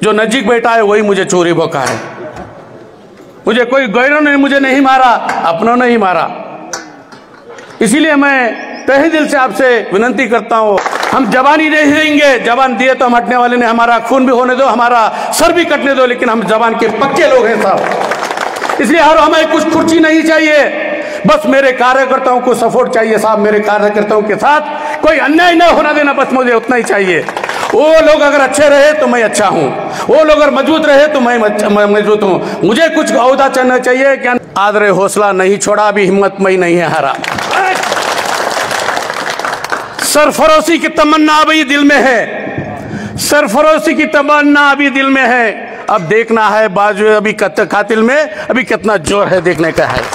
जो नजीक बैठा है वही मुझे चोरी भोका है मुझे कोई गैरों ने मुझे नहीं मारा अपनों ने ही मारा इसीलिए मैं तहे दिल से आपसे विनती करता हूँ हम जवान ही नहीं देंगे जवान दिए तो हम हटने वाले नहीं हमारा खून भी होने दो हमारा सर भी कटने दो लेकिन हम जवान के पक्के लोग हैं साहब इसलिए हर हमें कुछ कुर्सी नहीं चाहिए बस मेरे कार्यकर्ताओं को सपोर्ट चाहिए साहब मेरे कार्यकर्ताओं के साथ कोई अन्याय न होना देना बस मुझे उतना ही चाहिए वो लोग अगर अच्छे रहे तो मैं अच्छा हूँ वो लोग अगर मजबूत रहे तो मैं अच्छा- मैं मजबूत हूँ मुझे कुछ अहदा चलना चाहिए क्या आदरे हौसला नहीं छोड़ा अभी हिम्मत में ही नहीं है हारा सरफरोशी की तमन्ना अभी दिल में है सरफरोशी की तमन्ना अभी दिल में है अब देखना है बाजू अभी कत- कातिल में अभी कितना जोर है देखने का है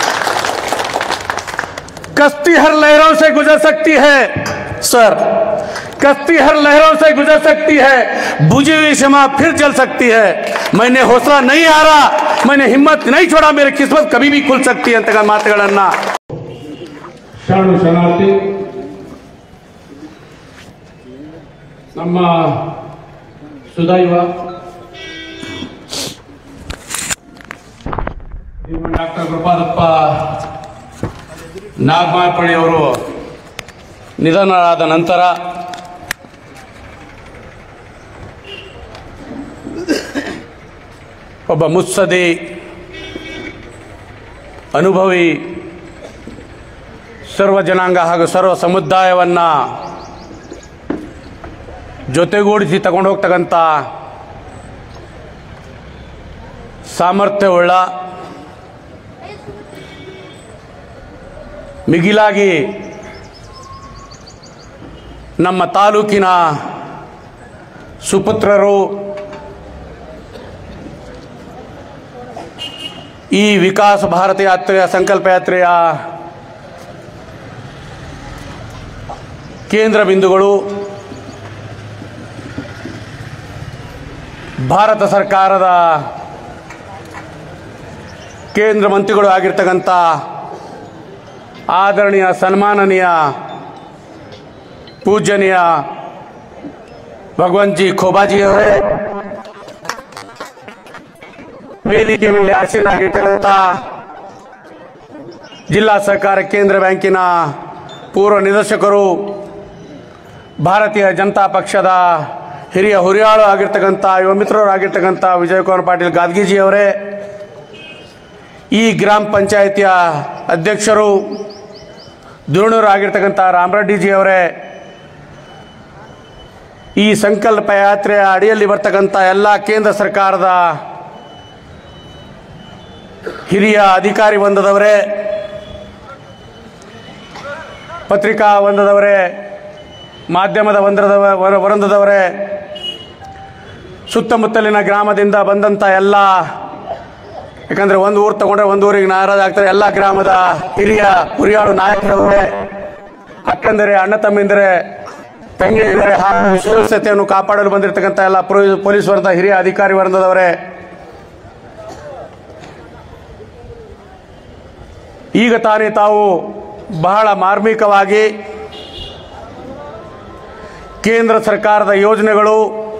कश्ती हर लहरों से गुजर सकती है सर कश्ती हर लहरों से गुजर सकती है बुझी हुई क्षमा फिर जल सकती है मैंने हौसला नहीं हारा मैंने हिम्मत नहीं छोड़ा मेरी किस्मत कभी भी खुल सकती है ಅಂತ ಮಾತುಗಳನ್ನ ಶರಣು ಶರಣಾರ್ಥಿ ನಮ್ಮ ಸುದೈವ ಡಾಕ್ಟರ್ ಕೃಪಾದಪ್ಪ ನಾಗಮಾರ್ಪಳ್ಳಿ ಅವರು ನಿಧನರಾದ ನಂತರ ಒಬ್ಬ ಮುತ್ಸದಿ ಅನುಭವಿ ಸರ್ವ ಜನಾಂಗ ಹಾಗೂ ಸರ್ವ ಸಮುದಾಯವನ್ನು ಜೊತೆಗೂಡಿಸಿ ತಗೊಂಡು ಹೋಗ್ತಕ್ಕಂಥ ಸಾಮರ್ಥ್ಯವುಳ್ಳ ಮಿಗಿಲಾಗಿ ನಮ್ಮ ತಾಲೂಕಿನ ಸುಪುತ್ರರು ಈ ವಿಕಾಸ ಭಾರತ ಯಾತ್ರೆಯ ಸಂಕಲ್ಪ ಯಾತ್ರೆಯ ಕೇಂದ್ರ ಬಿಂದುಗಳು ಭಾರತ ಸರ್ಕಾರದ ಕೇಂದ್ರ ಮಂತ್ರಿಗಳು ಆಗಿರ್ತಕ್ಕಂಥ ಆದರಣೀಯ ಸನ್ಮಾನನೀಯ ಪೂಜನೀಯ ಭಗವಂತ್ ಜಿ ಖೋಬಾಜಿ ಅವರೇ ವೇದಿಕೆ ಮೇಲೆ ಆಸೀನಾಗಿರ್ತಕ್ಕಂಥ ಜಿಲ್ಲಾ ಸಹಕಾರ ಕೇಂದ್ರ ಬ್ಯಾಂಕಿನ ಪೂರ್ವ ನಿರ್ದೇಶಕರು ಭಾರತೀಯ ಜನತಾ ಪಕ್ಷದ ಹಿರಿಯ ಹುರಿಯಾಳು ಆಗಿರ್ತಕ್ಕಂಥ ಯುವ ಮಿತ್ರರಾಗಿರ್ತಕ್ಕಂಥ ವಿಜಯಕುಮಾರ್ ಪಾಟೀಲ್ ಗಾದ್ಗೀಜಿ ಅವರೇ ಈ ಗ್ರಾಮ ಪಂಚಾಯಿತಿಯ ಅಧ್ಯಕ್ಷರು ಧುರಣರಾಗಿರ್ತಕ್ಕಂಥ ರಾಮರೆಡ್ಡಿಜಿ ಅವರೇ ಈ ಸಂಕಲ್ಪ ಯಾತ್ರೆಯ ಅಡಿಯಲ್ಲಿ ಬರ್ತಕ್ಕಂಥ ಎಲ್ಲ ಕೇಂದ್ರ ಸರ್ಕಾರದ ಹಿರಿಯ ಅಧಿಕಾರಿ ಬಂದದವರೇ ಪತ್ರಿಕಾ ಬಂದದವರೇ ಮಾಧ್ಯಮದ ಬಂದದವ ವರ- ವರಂದದವರೇ ಸುತ್ತಮುತ್ತಲಿನ ಗ್ರಾಮದಿಂದ ಬಂದಂಥ ಎಲ್ಲ ಯಾಕಂದ್ರೆ ಒಂದು ಊರು ತಗೊಂಡ್ರೆ ಒಂದು ಊರಿಗೆ ನಾರಾಜ ಆಗ್ತಾರೆ ಎಲ್ಲ ಗ್ರಾಮದ ಹಿರಿಯ ಹುರಿಯಾಳು ನಾಯಕರವರೇ ಅಕ್ಕಂದರೆ ಅಣ್ಣ ತಮ್ಮಿಂದರೆ ತಂಗಿಯಂದರೆ ಹಾಗೂ ಸುರಕ್ಷತೆಯನ್ನು ಕಾಪಾಡಲು ಬಂದಿರತಕ್ಕಂಥ ಎಲ್ಲ ಪೊಲೀಸ್ ಪೊಲೀಸ್ ವರ್ಗದ ಹಿರಿಯ ಅಧಿಕಾರಿ ವರ್ಗದವರೇ ಈಗ ತಾನೇ ತಾವು ಬಹಳ ಮಾರ್ಮಿಕವಾಗಿ ಕೇಂದ್ರ ಸರ್ಕಾರದ ಯೋಜನೆಗಳು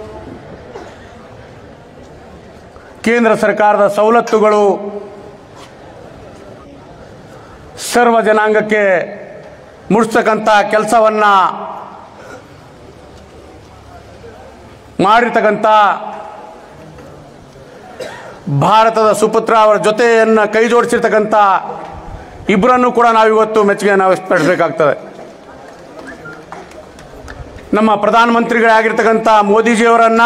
ಕೇಂದ್ರ ಸರ್ಕಾರದ ಸವಲತ್ತುಗಳು ಸರ್ವ ಜನಾಂಗಕ್ಕೆ ಮುಡಿಸ್ತಕ್ಕಂಥ ಕೆಲಸವನ್ನ ಮಾಡಿರ್ತಕ್ಕಂಥ ಭಾರತದ ಸುಪುತ್ರ ಅವರ ಜೊತೆಯನ್ನು ಕೈ ಜೋಡಿಸಿರ್ತಕ್ಕಂಥ ಇಬ್ಬರನ್ನು ಕೂಡ ನಾವಿವತ್ತು ಮೆಚ್ಚುಗೆ ನಾವು ಪಡಬೇಕಾಗ್ತದೆ ನಮ್ಮ ಪ್ರಧಾನಮಂತ್ರಿಗಳಾಗಿರ್ತಕ್ಕಂಥ ಮೋದಿಜಿಯವರನ್ನ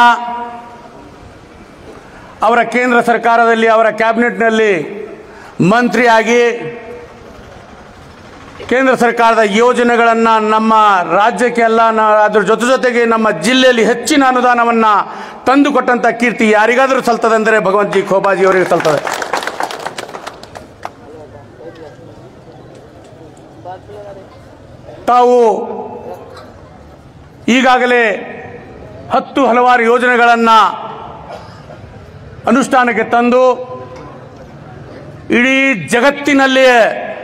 ಅವರ ಕೇಂದ್ರ ಸರ್ಕಾರದಲ್ಲಿ ಅವರ ಕ್ಯಾಬಿನೆಟ್ನಲ್ಲಿ ಮಂತ್ರಿಯಾಗಿ ಕೇಂದ್ರ ಸರ್ಕಾರದ ಯೋಜನೆಗಳನ್ನು ನಮ್ಮ ರಾಜ್ಯಕ್ಕೆ ಎಲ್ಲ ನ- ಅದ್ರ ಜೊತೆ ಜೊತೆಗೆ ನಮ್ಮ ಜಿಲ್ಲೆಯಲ್ಲಿ ಹೆಚ್ಚಿನ ಅನುದಾನವನ್ನು ತಂದು ಕೊಟ್ಟಂಥ ಕೀರ್ತಿ ಯಾರಿಗಾದರೂ ಸಲ್ತದೆ ಅಂದರೆ ಭಗವಂತ್ ಜಿ ಖೋಬಾಜಿ ಅವರಿಗೆ ಸಲ್ತದೆ ತಾವು ಈಗಾಗಲೇ ಹತ್ತು ಹಲವಾರು ಯೋಜನೆಗಳನ್ನು ಅನುಷ್ಠಾನಕ್ಕೆ ತಂದು ಇಡೀ ಜಗತ್ತಿನಲ್ಲಿಯೇ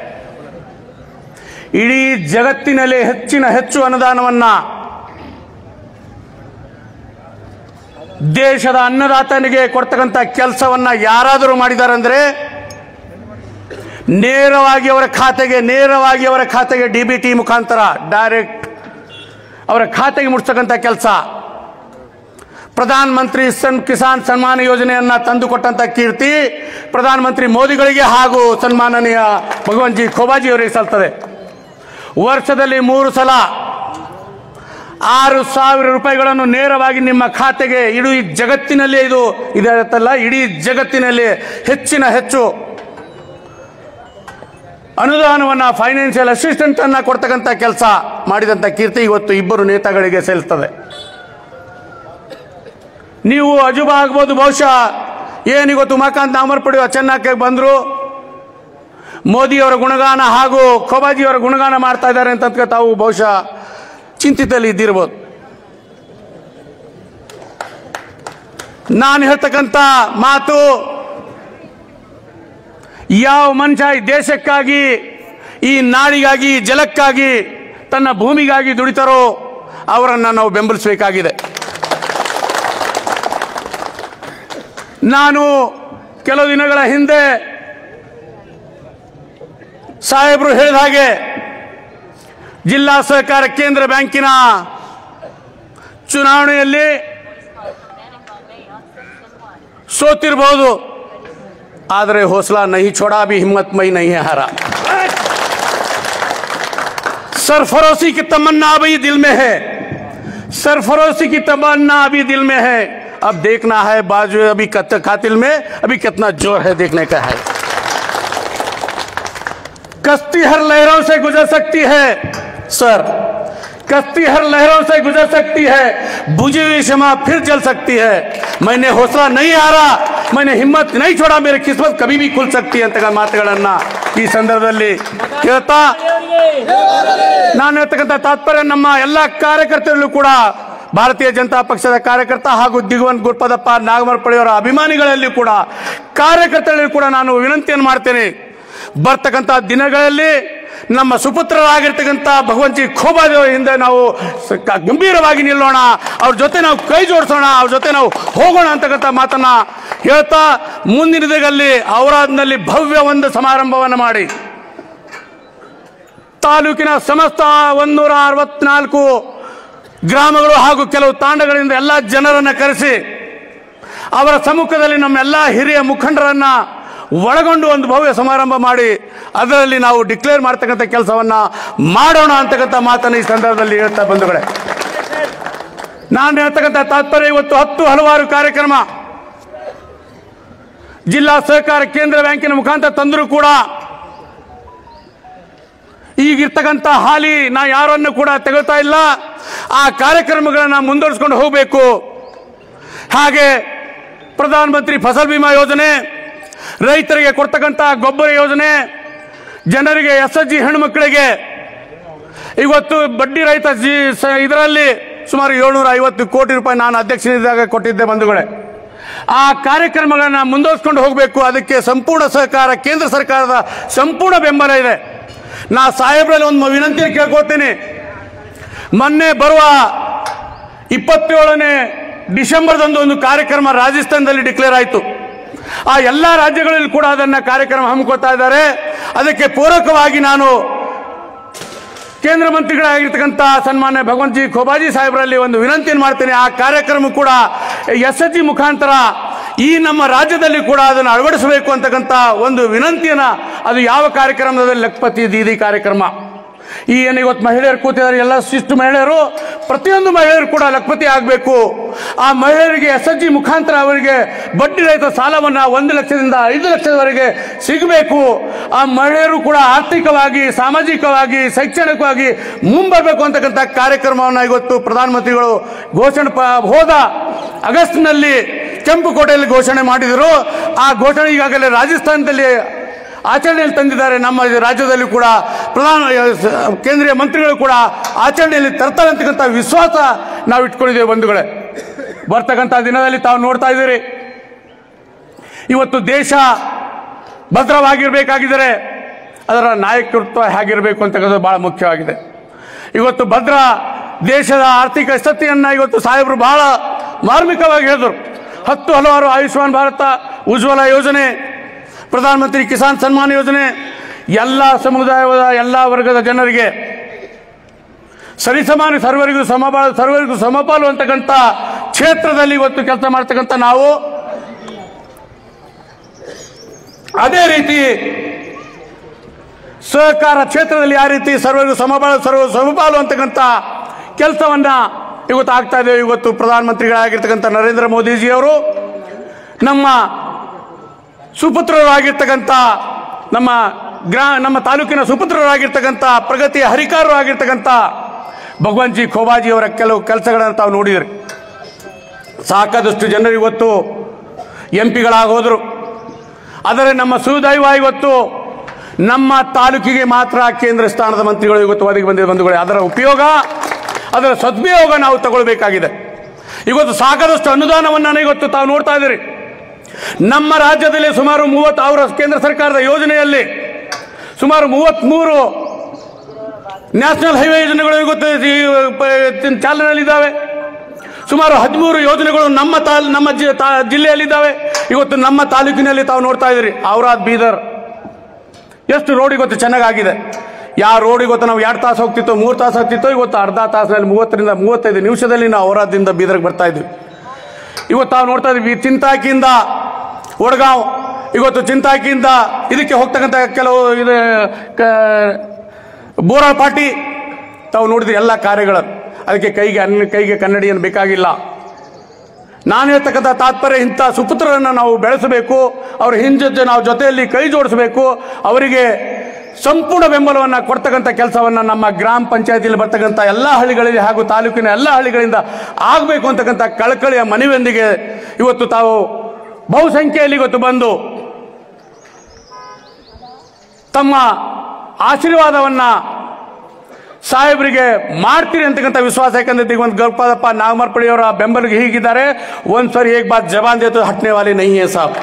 ಇಡೀ ಜಗತ್ತಿನಲ್ಲಿ ಹೆಚ್ಚಿನ ಹೆಚ್ಚು ಅನುದಾನವನ್ನು ದೇಶದ ಅನ್ನದಾತನಿಗೆ ಕೊಡ್ತಕ್ಕಂಥ ಕೆಲಸವನ್ನ ಯಾರಾದರೂ ಮಾಡಿದ್ದಾರೆ ಅಂದರೆ ನೇರವಾಗಿ ಅವರ ಖಾತೆಗೆ ನೇರವಾಗಿ ಅವರ ಖಾತೆಗೆ ಡಿ ಬಿ ಟಿ ಮುಖಾಂತರ ಡೈರೆಕ್ಟ್ ಅವರ ಖಾತೆಗೆ ಮುಟ್ಸ್ತಕ್ಕಂಥ ಕೆಲಸ ಪ್ರಧಾನ ಮಂತ್ರಿ ಸನ್ ಕಿಸಾನ್ ಸನ್ಮಾನ ಯೋಜನೆಯನ್ನ ತಂದುಕೊಟ್ಟಂತ ಕೀರ್ತಿ ಪ್ರಧಾನ ಮಂತ್ರಿ ಮೋದಿಗಳಿಗೆ ಹಾಗೂ ಸನ್ಮಾನನೀಯ ಭಗವಂತ್ ಖೋಬಾಜಿ ಅವರಿಗೆ ಸಲ್ತದೆ ವರ್ಷದಲ್ಲಿ ಮೂರು ಸಲ ಆರು ಸಾವಿರ ರೂಪಾಯಿಗಳನ್ನು ನೇರವಾಗಿ ನಿಮ್ಮ ಖಾತೆಗೆ ಇಡೀ ಜಗತ್ತಿನಲ್ಲಿ ಇದು ಇದಲ್ಲ ಇಡೀ ಜಗತ್ತಿನಲ್ಲಿ ಹೆಚ್ಚಿನ ಹೆಚ್ಚು ಅನುದಾನವನ್ನು ಫೈನಾನ್ಷಿಯಲ್ ಅಸಿಸ್ಟೆಂಟ್ ಅನ್ನ ಕೊಡ್ತಕ್ಕಂಥ ಕೆಲಸ ಮಾಡಿದಂಥ ಕೀರ್ತಿ ಇವತ್ತು ಇಬ್ಬರು ನೇತಾಗಳಿಗೆ ಸಲ್ಲಿಸ್ತದೆ ನೀವು ಅಜುಬ ಆಗ್ಬೋದು ಬಹುಶಃ ಏನಿವತ್ತು ಉಮಾಕಾಂತ್ ನಾಮರ್ ಪಡೆಯುವ ಚೆನ್ನಕ್ಕೆ ಬಂದರು ಮೋದಿಯವರ ಗುಣಗಾನ ಹಾಗೂ ಖೋಬಾಜಿಯವರ ಗುಣಗಾನ ಮಾಡ್ತಾ ಇದ್ದಾರೆ ಅಂತ ತಾವು ಬಹುಶಃ ಚಿಂತಿತಲ್ಲಿ ಇದ್ದಿರ್ಬೋದು ನಾನು ಹೇಳ್ತಕ್ಕಂಥ ಮಾತು ಯಾವ ಮನುಷ್ಯ ಈ ದೇಶಕ್ಕಾಗಿ ಈ ನಾಡಿಗಾಗಿ ಈ ಜಲಕ್ಕಾಗಿ ತನ್ನ ಭೂಮಿಗಾಗಿ ದುಡಿತಾರೋ ಅವರನ್ನು ನಾವು ಬೆಂಬಲಿಸಬೇಕಾಗಿದೆ ನಾನು ಕೆಲವು ದಿನಗಳ ಹಿಂದೆ ಸಾಹೇಬರು ಹೇಳಿದ ಹಾಗೆ ಜಿಲ್ಲಾ ಸಹಕಾರ ಕೇಂದ್ರ ಬ್ಯಾಂಕಿನ ಚುನಾವಣೆಯಲ್ಲಿ ಸೋತಿರಬಹುದು ಆದರೆ ಹೌಸಲಾ ನಹಿ छोड़ा भी हिम्मत मई नहीं है हारा सरफरोशी की तमन्ना अभी दिल में है सरफरोशी की तमन्ना अभी दिल में है अब देखना है बाजू अभी कत- कातिल में अभी कितना जोर है देखने का है कश्ती हर लहरों से गुजर सकती है सर कश्ती हर लहरों से गुजर सकती है बुझी हुई क्षमा फिर जल सकती है मैंने हौसला नहीं हारा मैंने हिम्मत नहीं छोड़ा मेरी किस्मत कभी भी खुल सकती है ಅಂತ ಮಾತುಗಳನ್ನ ಈ ಸಂದರ್ಭದಲ್ಲಿ ಹೇಳ್ತಾ ನಾನು ಹೇಳ್ತಕ್ಕಂಥ ತಾತ್ಪರ್ಯ ನಮ್ಮ ಎಲ್ಲ ಕಾರ್ಯಕರ್ತರಲ್ಲೂ ಕೂಡ ಭಾರತೀಯ ಜನತಾ ಪಕ್ಷದ ಕಾರ್ಯಕರ್ತ ಹಾಗೂ ದಿಗವಂತ್ ಗುರುಪದಪ್ಪ ನಾಗಮರ್ಪಳಿಯವರ ಅಭಿಮಾನಿಗಳಲ್ಲಿ ಕೂಡ ಕಾರ್ಯಕರ್ತರಲ್ಲಿ ಕೂಡ ನಾನು ವಿನಂತಿಯನ್ನು ಮಾಡ್ತೇನೆ ಬರ್ತಕ್ಕಂಥ ದಿನಗಳಲ್ಲಿ ನಮ್ಮ ಸುಪುತ್ರರಾಗಿರ್ತಕ್ಕಂಥ ಭಗವಂತಿ ಖೋಬಾದೇವರ ಹಿಂದೆ ನಾವು ಸ- ಕ- ಗಂಭೀರವಾಗಿ ನಿಲ್ಲೋಣ ಅವ್ರ ಜೊತೆ ನಾವು ಕೈ ಜೋಡಿಸೋಣ ಅವ್ರ ಜೊತೆ ನಾವು ಹೋಗೋಣ ಅಂತಕ್ಕಂಥ ಮಾತನ್ನ ಹೇಳ್ತಾ ಮುಂದಿನ ದಿನಗಳಲ್ಲಿ ಔರಾದ್ನಲ್ಲಿ ಭವ್ಯ ಒಂದು ಸಮಾರಂಭವನ್ನು ಮಾಡಿ ತಾಲೂಕಿನ ಸಮಸ್ತ ಒಂದೂರ ಅರವತ್ನಾಲ್ಕು ಗ್ರಾಮಗಳು ಹಾಗೂ ಕೆಲವು ತಾಂಡಗಳಿಂದ ಎಲ್ಲ ಜನರನ್ನು ಕರೆಸಿ ಅವರ ಸಮ್ಮುಖದಲ್ಲಿ ನಮ್ಮೆಲ್ಲ ಹಿರಿಯ ಮುಖಂಡರನ್ನ ಒಳಗೊಂಡು ಒಂದು ಭವ್ಯ ಸಮಾರಂಭ ಮಾಡಿ ಅದರಲ್ಲಿ ನಾವು ಡಿಕ್ಲೇರ್ ಮಾಡ್ತಕ್ಕಂಥ ಕೆಲಸವನ್ನ ಮಾಡೋಣ ಅಂತಕ್ಕಂಥ ಮಾತನ್ನು ಈ ಸಂದರ್ಭದಲ್ಲಿ ಹೇಳ್ತಾ ಬಂಧುಗಳೇ ನಾನು ಹೇಳ್ತಕ್ಕಂಥ ತಾತ್ಪರ್ಯ ಇವತ್ತು ಹತ್ತು ಹಲವಾರು ಕಾರ್ಯಕ್ರಮ ಜಿಲ್ಲಾ ಸಹಕಾರ ಕೇಂದ್ರ ಬ್ಯಾಂಕಿನ ಮುಖಾಂತರ ತಂದರೂ ಕೂಡ ಈಗಿರ್ತಕ್ಕಂಥ ಹಾಲಿ ನಾ ಯಾರನ್ನು ಕೂಡ ತೆಗೊಳ್ತಾ ಇಲ್ಲ ಆ ಕಾರ್ಯಕ್ರಮಗಳನ್ನು ಮುಂದುವರಿಸ್ಕೊಂಡು ಹೋಗಬೇಕು ಹಾಗೆ ಪ್ರಧಾನಮಂತ್ರಿ ಫಸಲ್ ಬಿಮಾ ಯೋಜನೆ ರೈತರಿಗೆ ಕೊಡ್ತಕ್ಕಂಥ ಗೊಬ್ಬರ ಯೋಜನೆ ಜನರಿಗೆ ಎಸ್ ಎಸ್ ಜಿ ಹೆಣ್ಮಕ್ಳಿಗೆ ಇವತ್ತು ಬಡ್ಡಿ ರಹಿತ ಜಿ ಸ- ಇದರಲ್ಲಿ ಸುಮಾರು ಏಳ್ನೂರ ಐವತ್ತು ಕೋಟಿ ರೂಪಾಯಿ ನಾನು ಅಧ್ಯಕ್ಷನಿದ್ದಾಗ ಕೊಟ್ಟಿದ್ದೆ ಬಂಧುಗಳೇ ಆ ಕಾರ್ಯಕ್ರಮಗಳನ್ನು ಮುಂದುವರಿಸ್ಕೊಂಡು ಹೋಗಬೇಕು ಅದಕ್ಕೆ ಸಂಪೂರ್ಣ ಸಹಕಾರ ಕೇಂದ್ರ ಸರ್ಕಾರದ ಸಂಪೂರ್ಣ ಬೆಂಬಲ ಇದೆ ನಾ ಸಾಹೇಬ್ರಲ್ಲಿ ಒಂದು ವಿನಂತಿಯನ್ನು ಕೇಳ್ಕೊಳ್ತೀನಿ ಮೊನ್ನೆ ಬರುವ ಇಪ್ಪತ್ತೇಳನೇ ಡಿಸೆಂಬರ್ದಂದು ಒಂದು ಕಾರ್ಯಕ್ರಮ ರಾಜಸ್ಥಾನದಲ್ಲಿ ಡಿಕ್ಲೇರ್ ಆಯಿತು ಆ ಎಲ್ಲ ರಾಜ್ಯಗಳಲ್ಲಿ ಕೂಡ ಅದನ್ನು ಕಾರ್ಯಕ್ರಮ ಹಮ್ಮಿಕೊಳ್ತಾ ಇದ್ದಾರೆ ಅದಕ್ಕೆ ಪೂರಕವಾಗಿ ನಾನು ಕೇಂದ್ರ ಮಂತ್ರಿಗಳಾಗಿರ್ತಕ್ಕಂಥ ಸನ್ಮಾನ್ಯ ಭಗವಂತ್ ಜಿ ಖೋಬಾಜಿ ಸಾಹೇಬರಲ್ಲಿ ಒಂದು ವಿನಂತಿಯನ್ನು ಮಾಡ್ತೇನೆ ಆ ಕಾರ್ಯಕ್ರಮ ಕೂಡ ಎಸ್ ಎಚ್ ಜಿ ಮುಖಾಂತರ ಈ ನಮ್ಮ ರಾಜ್ಯದಲ್ಲಿ ಕೂಡ ಅದನ್ನು ಅಳವಡಿಸಬೇಕು ಅಂತಕ್ಕಂಥ ಒಂದು ವಿನಂತಿಯನ್ನ ಅದು ಯಾವ ಕಾರ್ಯಕ್ರಮದಲ್ಲಿ ಲಕ್ಪತಿ ದೀದಿ ಕಾರ್ಯಕ್ರಮ ಈ ಏನು ಇವತ್ತು ಮಹಿಳೆಯರು ಕೂತಿದ್ದಾರೆ ಎಲ್ಲ ಶಿಷ್ಟು ಮಹಿಳೆಯರು ಪ್ರತಿಯೊಂದು ಮಹಿಳೆಯರು ಕೂಡ ಲಕ್ಪತಿ ಆಗಬೇಕು ಆ ಮಹಿಳೆಯರಿಗೆ ಎಸ್ ಎಚ್ ಜಿ ಮುಖಾಂತರ ಅವರಿಗೆ ಬಡ್ಡಿ ರಹಿತ ಸಾಲವನ್ನ ಒಂದು ಲಕ್ಷದಿಂದ ಐದು ಲಕ್ಷದವರೆಗೆ ಸಿಗಬೇಕು ಆ ಮಹಿಳೆಯರು ಕೂಡ ಆರ್ಥಿಕವಾಗಿ ಸಾಮಾಜಿಕವಾಗಿ ಶೈಕ್ಷಣಿಕವಾಗಿ ಮುಂಬರಬೇಕು ಅಂತಕ್ಕಂಥ ಕಾರ್ಯಕ್ರಮವನ್ನು ಇವತ್ತು ಪ್ರಧಾನಮಂತ್ರಿಗಳು ಘೋಷಣೆ ಪ- ಹೋದ ಆಗಸ್ಟ್ನಲ್ಲಿ ಕೆಂಪುಕೋಟೆಯಲ್ಲಿ ಘೋಷಣೆ ಮಾಡಿದರು ಆ ಘೋಷಣೆ ಈಗಾಗಲೇ ರಾಜಸ್ಥಾನದಲ್ಲಿ ಆಚರಣೆಯಲ್ಲಿ ತಂದಿದ್ದಾರೆ ನಮ್ಮ ರಾಜ್ಯದಲ್ಲಿ ಕೂಡ ಪ್ರಧಾನ ಕೇಂದ್ರೀಯ ಮಂತ್ರಿಗಳು ಕೂಡ ಆಚರಣೆಯಲ್ಲಿ ತರ್ತಾರೆ ಅಂತಕ್ಕಂಥ ವಿಶ್ವಾಸ ನಾವು ಇಟ್ಕೊಂಡಿದ್ದೇವೆ ಬಂಧುಗಳೇ ಬರ್ತಕ್ಕಂಥ ದಿನದಲ್ಲಿ ತಾವು ನೋಡ್ತಾ ಇದ್ದೀರಿ ಇವತ್ತು ದೇಶ ಭದ್ರವಾಗಿರಬೇಕಾಗಿದ್ದರೆ ಅದರ ನಾಯಕತ್ವ ಹೇಗಿರಬೇಕು ಅಂತಕ್ಕಂಥದ್ದು ಬಹಳ ಮುಖ್ಯವಾಗಿದೆ ಇವತ್ತು ಭದ್ರ ದೇಶದ ಆರ್ಥಿಕ ಸ್ಥಿತಿಯನ್ನು ಇವತ್ತು ಸಾಹೇಬರು ಬಹಳ ಮಾರ್ಮಿಕವಾಗಿ ಹೇಳಿದರು ಹತ್ತು ಹಲವಾರು ಆಯುಷ್ಮಾನ್ ಭಾರತ ಉಜ್ವಲ ಯೋಜನೆ ಪ್ರಧಾನಮಂತ್ರಿ ಕಿಸಾನ್ ಸನ್ಮಾನ್ ಯೋಜನೆ ಎಲ್ಲ ಸಮುದಾಯದ ಎಲ್ಲ ವರ್ಗದ ಜನರಿಗೆ ಸರಿಸಮಾನ ಸರ್ವರಿಗೂ ಸಮಬಾಳ ಸರ್ವರಿಗೂ ಸಮಪಾಲು ಅಂತಕ್ಕಂಥ ಕ್ಷೇತ್ರದಲ್ಲಿ ಇವತ್ತು ಕೆಲಸ ಮಾಡ್ತಕ್ಕಂಥ ನಾವು ಅದೇ ರೀತಿ ಸಹಕಾರ ಕ್ಷೇತ್ರದಲ್ಲಿ ಯಾವ ರೀತಿ ಸರ್ವರಿಗೂ ಸಮಬಾಳು ಸರ್ವ ಸಮಪಾಲು ಅಂತಕ್ಕಂಥ ಕೆಲಸವನ್ನ ಇವತ್ತು ಆಗ್ತಾ ಇದೆ ಇವತ್ತು ಪ್ರಧಾನಮಂತ್ರಿಗಳಾಗಿರ್ತಕ್ಕಂಥ ನರೇಂದ್ರ ಮೋದಿಜಿಯವರು ನಮ್ಮ ಸುಪುತ್ರರಾಗಿರ್ತಕ್ಕಂಥ ನಮ್ಮ ಗ್ರಾ ನಮ್ಮ ತಾಲೂಕಿನ ಸುಪುತ್ರರಾಗಿರ್ತಕ್ಕಂಥ ಪ್ರಗತಿಯ ಹರಿಕಾರರು ಆಗಿರ್ತಕ್ಕಂಥ ಭಗವಂತ್ ಜಿ ಖೋಬಾಜಿ ಅವರ ಕೆಲವು ಕೆಲಸಗಳನ್ನು ತಾವು ನೋಡಿದ್ರಿ ಸಾಕಷ್ಟು ಜನರು ಇವತ್ತು ಎಂ ಪಿಗಳಾಗೋದ್ರು ಆದರೆ ನಮ್ಮ ಸುದೈವ ಇವತ್ತು ನಮ್ಮ ತಾಲೂಕಿಗೆ ಮಾತ್ರ ಕೇಂದ್ರ ಸ್ಥಾನದ ಮಂತ್ರಿಗಳು ಇವತ್ತು ಒದಗಿ ಬಂದಿದೆ ಬಂಧುಗಳೇ ಅದರ ಉಪಯೋಗ ಅದರ ಸದುಪಯೋಗ ನಾವು ತಗೊಳ್ಬೇಕಾಗಿದೆ ಇವತ್ತು ಸಾಕಷ್ಟು ಅನುದಾನವನ್ನು ಇವತ್ತು ತಾವು ನೋಡ್ತಾ ಇದ್ದೀರಿ ನಮ್ಮ ರಾಜ್ಯದಲ್ಲಿ ಸುಮಾರು ಮೂವತ್ತು ಅವರ ಕೇಂದ್ರ ಸರ್ಕಾರದ ಯೋಜನೆಯಲ್ಲಿ ಸುಮಾರು ಮೂವತ್ತ್ಮೂರು ನ್ಯಾಷನಲ್ ಹೈವೇ ಯೋಜನೆಗಳು ಇವತ್ತು ಈ ಪ- ಚಾಲನೆಯಲ್ಲಿದ್ದಾವೆ ಸುಮಾರು ಹದಿಮೂರು ಯೋಜನೆಗಳು ನಮ್ಮ ತಾಲ್ ನಮ್ಮ ಜಿ- ತಾ- ಜಿಲ್ಲೆಯಲ್ಲಿದ್ದಾವೆ ಇವತ್ತು ನಮ್ಮ ತಾಲೂಕಿನಲ್ಲಿ ತಾವು ನೋಡ್ತಾ ಇದ್ದೀರಿ ಔರಾದ್ ಬೀದರ್ ಎಷ್ಟು ರೋಡ್ ಇವತ್ತು ಚೆನ್ನಾಗಾಗಿದೆ ಯಾವ ರೋಡ್ ಇವತ್ತು ನಾವು ಎರಡು ತಾಸು ಹೋಗ್ತಿತ್ತೋ ಮೂರು ತಾಸು ಹೋಗ್ತಿತ್ತೋ ಇವತ್ತು ಅರ್ಧ ತಾಸಿನಲ್ಲಿ ಮೂವತ್ತರಿಂದ ಮೂವತ್ತೈದು ನಿಮಿಷದಲ್ಲಿ ನಾವು ಔರಾದ್ದಿಂದ ಬೀದರ್ಗೆ ಬರ್ತಾ ಇದ್ವಿ ಇವತ್ತು ತಾವು ನೋಡ್ತಾ ಇದ್ವಿ ಚಿಂತಾಕಿಯಿಂದ ವಡ್ಗಾಂವ್ ಇವತ್ತು ಚಿಂತಾಕಿಯಿಂದ ಇದಕ್ಕೆ ಹೋಗ್ತಕ್ಕಂಥ ಕೆಲವು ಇದು ಕ- ಬೋರಾಳ್ ಪಾಟಿ ತಾವು ನೋಡಿದ್ರಿ ಎಲ್ಲ ಕಾರ್ಯಗಳನ್ನು ಅದಕ್ಕೆ ಕೈಗೆ ಅನ್ನ ಕೈಗೆ ಕನ್ನಡಿಯನ್ನು ಬೇಕಾಗಿಲ್ಲ ನಾನು ಹೇಳ್ತಕ್ಕಂಥ ತಾತ್ಪರ್ಯ ಇಂಥ ಸುಪುತ್ರರನ್ನು ನಾವು ಬೆಳೆಸಬೇಕು ಅವ್ರ ಹಿಂಜೊತೆ ನಾವು ಜೊತೆಯಲ್ಲಿ ಕೈ ಜೋಡಿಸಬೇಕು ಅವರಿಗೆ ಸಂಪೂರ್ಣ ಬೆಂಬಲವನ್ನು ಕೊಡ್ತಕ್ಕಂಥ ಕೆಲಸವನ್ನು ನಮ್ಮ ಗ್ರಾಮ ಪಂಚಾಯತಿಯಲ್ಲಿ ಬರ್ತಕ್ಕಂಥ ಎಲ್ಲ ಹಳ್ಳಿಗಳಲ್ಲಿ ಹಾಗೂ ತಾಲೂಕಿನ ಎಲ್ಲ ಹಳ್ಳಿಗಳಿಂದ ಆಗಬೇಕು ಅಂತಕ್ಕಂಥ ಕಳಕಳಿಯ ಮನವಿಯೊಂದಿಗೆ ಇವತ್ತು ತಾವು ಬಹುಸಂಖ್ಯೆಯಲ್ಲಿ ಇವತ್ತು ಬಂದು ತಮ್ಮ ಆಶೀರ್ವಾದವನ್ನು ಸಾಹೇಬರಿಗೆ ಮಾಡ್ತೀರಿ ಅಂತಕ್ಕಂಥ ವಿಶ್ವಾಸ ಯಾಕಂದ್ರೆ ದಿಗಂತ ಗಲ್ಪಾದಪ್ಪ ನಾಗಮರ್ಪಡಿಯವರ ಬೆಂಬಲಿಗೆ ಹೀಗಿದ್ದಾರೆ ಒಂದ್ ಸರಿ एक बात जबान दे तो हटने वाले नहीं है साहब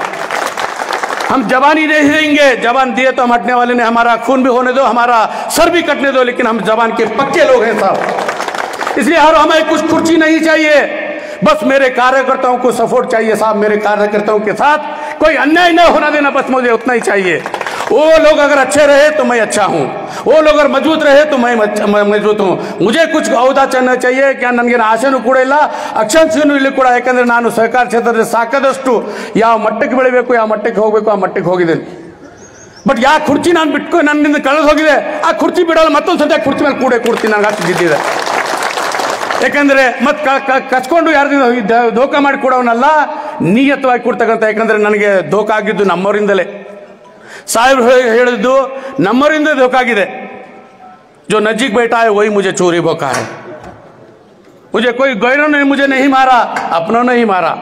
हम जबान ही नहीं देंगे जबान दिए तो हम हटने वाले नहीं हमारा खून भी होने दो हमारा सर भी कटने दो लेकिन हम जबान के पक्के लोग हैं साहब इसलिए हर हमें कुछ कुर्सी नहीं चाहिए बस मेरे कार्यकर्ताओं को सपोर्ट चाहिए साहब मेरे कार्यकर्ताओं के साथ कोई अन्याय न होना देना बस मुझे उतना ही चाहिए वो लोग अगर अच्छे रहे तो मैं अच्छा हूँ वो लोग अगर मजबूत रहे तो मैं मच- मैं मजबूत ಹೂँ ಮುझे कुछ ಹೌದಾ ಚೆನ್ನ चाहिए क्या ನನಗೇನು ಆಸೆನೂ ಕೂಡ ಇಲ್ಲ ಅಕ್ಷಾಂಶನೂ ಇಲ್ಲಿ ಕೂಡ ಯಾಕಂದ್ರೆ ನಾನು ಸಹಕಾರ ಕ್ಷೇತ್ರದಲ್ಲಿ ಸಾಕದಷ್ಟು ಯಾವ ಮಟ್ಟಕ್ಕೆ ಬೆಳಿಬೇಕು ಯಾವ ಮಟ್ಟಕ್ಕೆ ಹೋಗಬೇಕು ಆ ಮಟ್ಟಕ್ಕೆ ಹೋಗಿದ್ದೇನೆ ಬಟ್ ಯಾ ಕುರ್ಚಿ ನಾನು ಬಿಟ್ಕೊ ನನ್ನಿಂದ ಕಳೆದು ಹೋಗಿದೆ ಆ ಕುರ್ಚಿ ಬಿಡಲ್ಲ ಮತ್ತೊಂದು ಸದ್ಯ ಕುರ್ಚಿ ಮೇಲೆ ಕೂಡೆ ಕೂಡ್ತೀನಿ ನನಗೆ ಅಷ್ಟು ಜಿದ್ದಿದೆ ಯಾಕಂದ್ರೆ ಮತ್ ಕ- ಕ- ಕಚ್ಕೊಂಡು ಯಾರ್ದಿಂದ ಧೋಕಾ ಮಾಡಿ ಕೊಡೋನಲ್ಲ ನಿಯತವಾಗಿ ಕೊಡ್ತಕ್ಕಂಥ ಯಾಕಂದ್ರೆ ನನಗೆ ಧೋಕಾ ಆಗಿದ್ದು ನಮ್ಮವರಿಂದಲೇ ಸಾಹೇಬ್ರು ಹೇ- ಹೇಳಿದ್ದು ನಮ್ಮವರಿಂದ ಧೋಕಾ ಆಗಿದೆ जो नजीक बैठा है वही मुझे चोरी भोका है मुझे कोई गैरों ने मुझे नहीं मारा अपनों ने ही मारा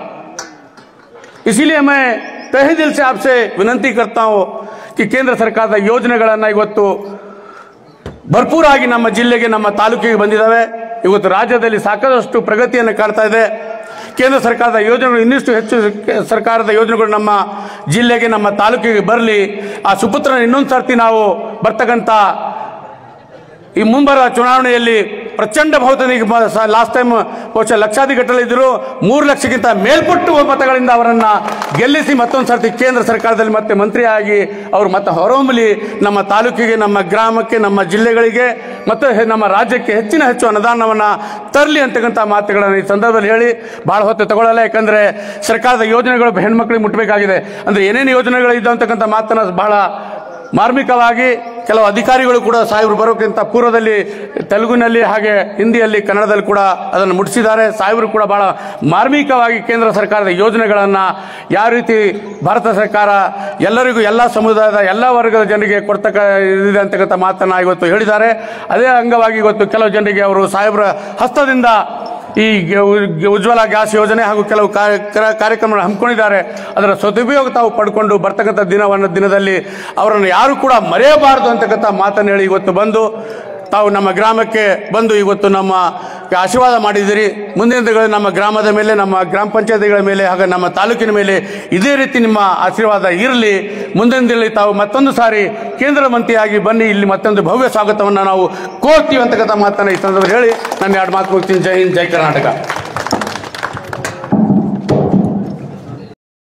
इसीलिए मैं तहे दिल से आपसे विनंती करता हूँ कि ಕೇಂದ್ರ ಸರ್ಕಾರದ ಯೋಜನೆಗಳನ್ನು ಇವತ್ತು ಭರ್ಪೂರಾಗಿ ನಮ್ಮ ಜಿಲ್ಲೆಗೆ ನಮ್ಮ ತಾಲೂಕಿಗೆ ಬಂದಿದ್ದಾವೆ ಇವತ್ತು ರಾಜ್ಯದಲ್ಲಿ ಸಾಕಷ್ಟು ಪ್ರಗತಿಯನ್ನು ಕಾಣ್ತಾ ಇದೆ ಕೇಂದ್ರ ಸರ್ಕಾರದ ಯೋಜನೆಗಳು ಇನ್ನಿಷ್ಟು ಹೆಚ್ಚು ಕೆ- ಸರ್ಕಾರದ ಯೋಜನೆಗಳು ನಮ್ಮ ಜಿಲ್ಲೆಗೆ ನಮ್ಮ ತಾಲೂಕಿಗೆ ಬರಲಿ ಆ ಸುಪುತ್ರನ ಇನ್ನೊಂದು ಸರ್ತಿ ನಾವು ಬರ್ತಕ್ಕಂಥ ಈ ಮುಂಬರುವ ಚುನಾವಣೆಯಲ್ಲಿ ಪ್ರಚಂಡ ಬಹುತನಿಗೆ ಲಾಸ್ಟ್ ಟೈಮ್ ಬಹುಶಃ ಲಕ್ಷಾಧಿಗಟ್ಟಲೆ ಇದ್ದರು ಮೂರು ಲಕ್ಷಕ್ಕಿಂತ ಮೇಲ್ಪಟ್ಟು ಮತಗಳಿಂದ ಅವರನ್ನು ಗೆಲ್ಲಿಸಿ ಮತ್ತೊಂದು ಸರ್ತಿ ಕೇಂದ್ರ ಸರ್ಕಾರದಲ್ಲಿ ಮತ್ತೆ ಮಂತ್ರಿಯಾಗಿ ಅವರು ಮತ್ತೆ ಹೊರಹೊಮ್ಮಲಿ ನಮ್ಮ ತಾಲೂಕಿಗೆ ನಮ್ಮ ಗ್ರಾಮಕ್ಕೆ ನಮ್ಮ ಜಿಲ್ಲೆಗಳಿಗೆ ಮತ್ತು ಹೆ- ನಮ್ಮ ರಾಜ್ಯಕ್ಕೆ ಹೆಚ್ಚಿನ ಹೆಚ್ಚು ಅನುದಾನವನ್ನು ತರಲಿ ಅಂತಕ್ಕಂಥ ಮಾತುಗಳನ್ನು ಈ ಸಂದರ್ಭದಲ್ಲಿ ಹೇಳಿ ಭಾಳ ಹೊತ್ತು ತಗೊಳ್ಳಲ್ಲ ಯಾಕಂದರೆ ಸರ್ಕಾರದ ಯೋಜನೆಗಳು ಹೆಣ್ಮಕ್ಳಿಗೆ ಮುಟ್ಟಬೇಕಾಗಿದೆ ಅಂದರೆ ಏನೇನು ಯೋಜನೆಗಳು ಇದ್ದಾವೆ ಅಂತಕ್ಕಂಥ ಮಾತನ್ನು ಬಹಳ ಮಾರ್ಮಿಕವಾಗಿ ಕೆಲವು ಅಧಿಕಾರಿಗಳು ಕೂಡ ಸಾಹೇಬರು ಬರೋಕ್ಕಿಂತ ಪೂರ್ವದಲ್ಲಿ ತೆಲುಗಿನಲ್ಲಿ ಹಾಗೆ ಹಿಂದಿಯಲ್ಲಿ ಕನ್ನಡದಲ್ಲಿ ಕೂಡ ಅದನ್ನು ಮುಟ್ಟಿಸಿದ್ದಾರೆ ಸಾಹೇಬರು ಕೂಡ ಬಹಳ ಮಾರ್ಮಿಕವಾಗಿ ಕೇಂದ್ರ ಸರ್ಕಾರದ ಯೋಜನೆಗಳನ್ನು ಯಾವ ರೀತಿ ಭಾರತ ಸರ್ಕಾರ ಎಲ್ಲರಿಗೂ ಎಲ್ಲ ಸಮುದಾಯದ ಎಲ್ಲ ವರ್ಗದ ಜನರಿಗೆ ಕೊಡ್ತಕ್ಕ ಇದೆ ಅಂತಕ್ಕಂಥ ಮಾತನ್ನು ಇವತ್ತು ಹೇಳಿದ್ದಾರೆ ಅದೇ ಅಂಗವಾಗಿ ಇವತ್ತು ಕೆಲವು ಜನರಿಗೆ ಅವರು ಸಾಹೇಬರ ಹಸ್ತದಿಂದ ಈ ಗ- ಉ- ಉಜ್ವಲ ಗ್ಯಾಸ್ ಯೋಜನೆ ಹಾಗೂ ಕೆಲವು ಕಾರ್ಯ- ಕ್ರ- ಕಾರ್ಯಕ್ರಮಗಳನ್ನು ಹಮ್ಮಿಕೊಂಡಿದ್ದಾರೆ ಅದರ ಸದುಪಯೋಗ ತಾವು ಪಡ್ಕೊಂಡು ಬರ್ತಕ್ಕಂಥ ದಿನವನ್ನು ದಿನದಲ್ಲಿ ಅವರನ್ನು ಯಾರು ಕೂಡ ಮರೆಯಬಾರದು ಅಂತಕ್ಕಂಥ ಮಾತನ್ನು ಹೇಳಿ ಇವತ್ತು ಬಂದು ತಾವು ನಮ್ಮ ಗ್ರಾಮಕ್ಕೆ ಬಂದು ಇವತ್ತು ನಮ್ಮ ಆಶೀರ್ವಾದ ಮಾಡಿದಿರಿ ಮುಂದಿನ ದಿನಗಳಲ್ಲಿ ನಮ್ಮ ಗ್ರಾಮದ ಮೇಲೆ ನಮ್ಮ ಗ್ರಾಮ ಪಂಚಾಯತಿಗಳ ಮೇಲೆ ಹಾಗೂ ನಮ್ಮ ತಾಲೂಕಿನ ಮೇಲೆ ಇದೇ ರೀತಿ ನಿಮ್ಮ ಆಶೀರ್ವಾದ ಇರಲಿ ಮುಂದಿನ ದಿನದಲ್ಲಿ ತಾವು ಮತ್ತೊಂದು ಸಾರಿ ಕೇಂದ್ರ ಮಂತ್ರಿಯಾಗಿ ಬನ್ನಿ ಇಲ್ಲಿ ಮತ್ತೊಂದು ಭವ್ಯ ಸ್ವಾಗತವನ್ನು ನಾವು ಕೋರ್ತೀವಿ ಅಂತಕ್ಕಂಥ ಮಾತನ್ನು ಈ ಸಂದರ್ಭದಲ್ಲಿ ಹೇಳಿ ನನ್ನ ಎರಡು ಮಾತು ಮುಗ್ತೀನಿ ಜೈ ಹಿಂದ್ ಜೈ ಕರ್ನಾಟಕ